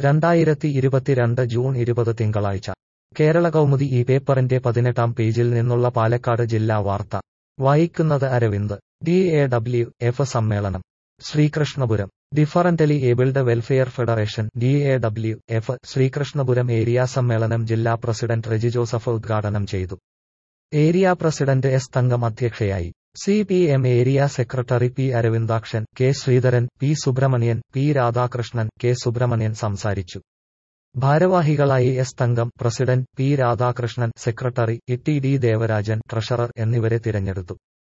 രണ്ടായിരത്തി ഇരുപത്തിരണ്ട് ജൂൺ ഇരുപത് തിങ്കളാഴ്ച കേരള കൗമുദി ഈ പേപ്പറിന്റെ പതിനെട്ടാം പേജിൽ നിന്നുള്ള പാലക്കാട് ജില്ലാ വാർത്ത വായിക്കുന്നത് Aravind D A W F സമ്മേളനം Sreekrishnapuram differently abled welfare federation D A W F Sreekrishnapuram area സമ്മേളനം ജില്ലാ പ്രസിഡന്റ് റെജി ജോസഫ് ഉദ്ഘാടനം ചെയ്തു ഏരിയ പ്രസിഡന്റ് എസ് തങ്കം അധ്യക്ഷയായി C P M area secretary P Aravindakshan K Sreedharan P Subrahmanian P Radhakrishnan K Subrahmanian സംസാരിച്ചു ഭാരവാഹികളായി S Thankam president P Radhakrishnan secretary E T D Devarajan treasurer എന്നിവരെ തിരഞ്ഞെടുത്തു